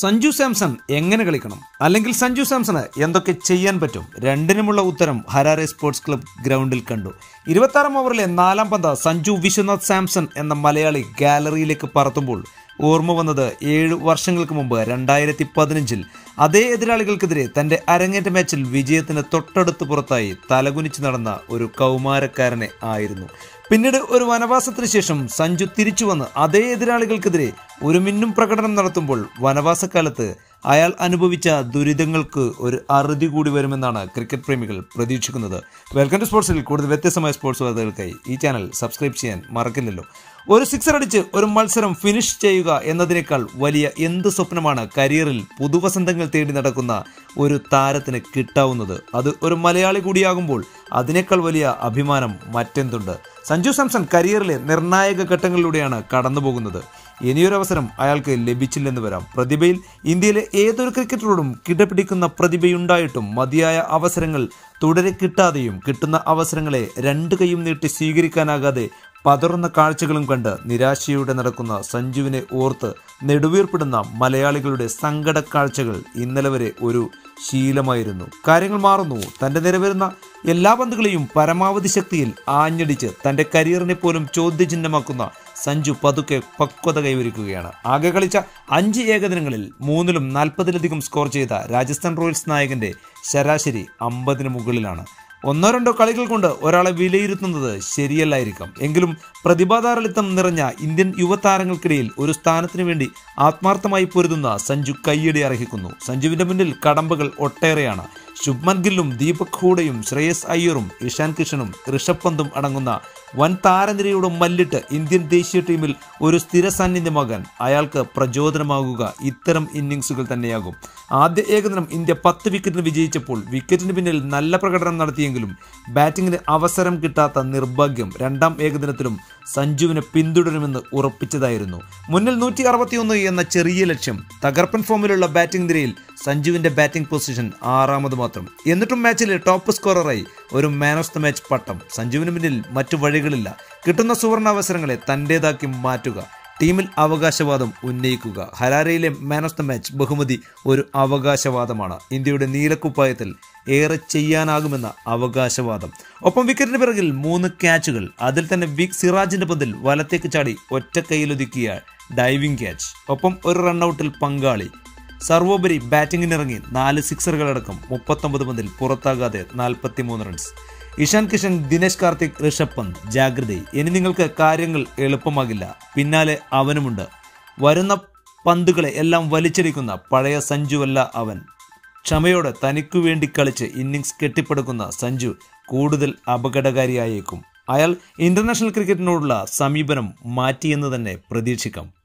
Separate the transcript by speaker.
Speaker 1: സഞ്ജു സാംസൺ എങ്ങനെ കളിക്കണം അല്ലെങ്കിൽ സഞ്ജു സാംസണ് എന്തൊക്കെ ചെയ്യാൻ പറ്റും രണ്ടിനുമുള്ള ഉത്തരം ഹരാരെ സ്പോർട്സ് ക്ലബ് ഗ്രൗണ്ടിൽ കണ്ടു ഇരുപത്താറാം ഓവറിലെ നാലാം പന്ത് സഞ്ജു വിശ്വനാഥ് സാംസൺ എന്ന മലയാളി ഗാലറിയിലേക്ക് പറത്തുമ്പോൾ ഓർമ്മ വന്നത് ഏഴ് വർഷങ്ങൾക്ക് മുമ്പ് രണ്ടായിരത്തി പതിനഞ്ചിൽ അതേ എതിരാളികൾക്കെതിരെ തന്റെ അരങ്ങേറ്റ മാച്ചിൽ വിജയത്തിന് തൊട്ടടുത്ത് പുറത്തായി തലകുനിച്ച് നടന്ന ഒരു കൗമാരക്കാരനെ ആയിരുന്നു പിന്നീട് ഒരു വനവാസത്തിന് ശേഷം സഞ്ജു തിരിച്ചു വന്ന് അതേ എതിരാളികൾക്കെതിരെ ഒരു മിന്നും പ്രകടനം നടത്തുമ്പോൾ വനവാസക്കാലത്ത് അയാൾ അനുഭവിച്ച ദുരിതങ്ങൾക്ക് ഒരു അറുതി കൂടി വരുമെന്നാണ് ക്രിക്കറ്റ് പ്രേമികൾ പ്രതീക്ഷിക്കുന്നത് വെൽക്കം ടു സ്പോർട്സിൽ കൂടുതൽ വ്യത്യസ്തമായ സ്പോർട്സ് വാർത്തകൾക്കായി ഈ ചാനൽ സബ്സ്ക്രൈബ് ചെയ്യാൻ മറക്കില്ലല്ലോ ഒരു സിക്സർ അടിച്ച് ഒരു മത്സരം ഫിനിഷ് ചെയ്യുക എന്നതിനേക്കാൾ വലിയ എന്ത് സ്വപ്നമാണ് കരിയറിൽ പുതുവസന്തങ്ങൾ തേടി നടക്കുന്ന ഒരു താരത്തിന് കിട്ടാവുന്നത് അത് ഒരു മലയാളി കൂടിയാകുമ്പോൾ അതിനേക്കാൾ വലിയ അഭിമാനം മറ്റെന്തുണ്ട് സഞ്ജു സാംസൺ കരിയറിലെ നിർണായക ഘട്ടങ്ങളിലൂടെയാണ് കടന്നുപോകുന്നത് ഇനിയൊരു അവസരം അയാൾക്ക് ലഭിച്ചില്ലെന്ന് വരാം പ്രതിഭയിൽ ഇന്ത്യയിലെ ഏതൊരു ക്രിക്കറ്ററോടും കിടപിടിക്കുന്ന പ്രതിഭയുണ്ടായിട്ടും മതിയായ അവസരങ്ങൾ തുടരെ കിട്ടാതെയും കിട്ടുന്ന അവസരങ്ങളെ രണ്ട് കൈയും നീട്ടി സ്വീകരിക്കാനാകാതെ പതറുന്ന കാഴ്ചകളും കണ്ട് നിരാശയോടെ നടക്കുന്ന സഞ്ജുവിനെ ഓർത്ത് നെടുവീർപ്പിടുന്ന മലയാളികളുടെ സങ്കട കാഴ്ചകൾ ഇന്നലെ വരെ ഒരു ശീലമായിരുന്നു കാര്യങ്ങൾ മാറുന്നു തന്റെ നിലവരുന്ന എല്ലാ പന്തുകളെയും പരമാവധി ശക്തിയിൽ ആഞ്ഞടിച്ച് തന്റെ കരിയറിനെ പോലും ചോദ്യചിഹ്നമാക്കുന്ന സഞ്ജു പതുക്കെ പക്വത കൈവരിക്കുകയാണ് ആകെ കളിച്ച അഞ്ച് ഏകദിനങ്ങളിൽ മൂന്നിലും നാൽപ്പതിലധികം സ്കോർ ചെയ്ത രാജസ്ഥാൻ റോയൽസ് നായകന്റെ ശരാശരി അമ്പതിന് മുകളിലാണ് ഒന്നോ രണ്ടോ കളികൾ കൊണ്ട് ഒരാളെ വിലയിരുത്തുന്നത് ശരിയല്ലായിരിക്കാം എങ്കിലും പ്രതിഭാതാരളിത്തം നിറഞ്ഞ ഇന്ത്യൻ യുവതാരങ്ങൾക്കിടയിൽ ഒരു സ്ഥാനത്തിനു വേണ്ടി ആത്മാർത്ഥമായി പൊരുതുന്ന സഞ്ജു കയ്യടി അർഹിക്കുന്നു സഞ്ജുവിന്റെ മുന്നിൽ കടമ്പകൾ ഒട്ടേറെയാണ് ശുഭ്മൻ ഗില്ലും ദീപക് ഹൂഡയും ശ്രേയസ് അയ്യറും ഇഷാൻ കിഷനും ഋഷഭ് പന്തും അടങ്ങുന്ന വൻ താരനിരയോട് മല്ലിട്ട് ഇന്ത്യൻ ദേശീയ ടീമിൽ ഒരു സ്ഥിര സാന്നിധ്യമാകാൻ അയാൾക്ക് പ്രചോദനമാകുക ഇത്തരം ഇന്നിങ്സുകൾ തന്നെയാകും ആദ്യ ഏകദിനം ഇന്ത്യ പത്ത് വിക്കറ്റിന് വിജയിച്ചപ്പോൾ വിക്കറ്റിന് പിന്നിൽ നല്ല പ്രകടനം നടത്തിയെങ്കിലും ബാറ്റിംഗിന് അവസരം കിട്ടാത്ത നിർഭാഗ്യം രണ്ടാം ഏകദിനത്തിലും സഞ്ജുവിനെ പിന്തുടരുമെന്ന് ഉറപ്പിച്ചതായിരുന്നു മുന്നിൽ നൂറ്റി അറുപത്തിയൊന്ന് എന്ന ചെറിയ ലക്ഷ്യം തകർപ്പൻ ഫോമിലുള്ള ബാറ്റിംഗ് നിരയിൽ സഞ്ജുവിന്റെ ബാറ്റിംഗ് പൊസിഷൻ ആറാമത് മാത്രം എന്നിട്ടും മാച്ചിലെ ടോപ്പ് സ്കോററായി ഒരു മാൻ ഓഫ് ദ മാച്ച് പട്ടം സഞ്ജുവിന് മുന്നിൽ മറ്റു വഴികളില്ല കിട്ടുന്ന സുവർണ അവസരങ്ങളെ തന്റേതാക്കി മാറ്റുക ടീമിൽ അവകാശവാദം ഉന്നയിക്കുക ഹരാരയിലെ മാൻ ഓഫ് ദ മാച്ച് ബഹുമതി ഒരു അവകാശവാദമാണ് ഇന്ത്യയുടെ നീലക്കുപ്പായത്തിൽ ഏറെ ചെയ്യാനാകുമെന്ന അവകാശവാദം ഒപ്പം വിക്കറ്റിന് പിറകിൽ മൂന്ന് ക്യാച്ചുകൾ അതിൽ തന്നെ വിക് സിറാജിന്റെ പന്തിൽ വലത്തേക്ക് ചാടി ഒറ്റ കൈയിലൊതുക്കിയ ഡൈവിംഗ് ക്യാച്ച് ഒപ്പം ഒരു റണ്ണൌട്ടിൽ പങ്കാളി സർവോപരി ബാറ്റിംഗിനിറങ്ങി നാല് സിക്സറുകളടക്കം മുപ്പത്തൊമ്പത് പന്തിൽ പുറത്താകാതെ നാൽപ്പത്തിമൂന്ന് റൺസ് ഇഷാൻ കിഷൻ ദിനേശ് കാർത്തിക് ഋഷഭ് പന്ത് ജാഗ്രത ഇനി നിങ്ങൾക്ക് കാര്യങ്ങൾ എളുപ്പമാകില്ല പിന്നാലെ അവനുമുണ്ട് വരുന്ന പന്തുകളെ എല്ലാം വലിച്ചടിക്കുന്ന പഴയ സഞ്ജുവല്ല അവൻ ക്ഷമയോടെ തനിക്കു വേണ്ടി കളിച്ച് ഇന്നിങ്സ് കെട്ടിപ്പടുക്കുന്ന സഞ്ജു കൂടുതൽ അപകടകാരിയായേക്കും അയാൾ ഇന്റർനാഷണൽ ക്രിക്കറ്റിനോടുള്ള സമീപനം മാറ്റിയെന്ന് തന്നെ പ്രതീക്ഷിക്കാം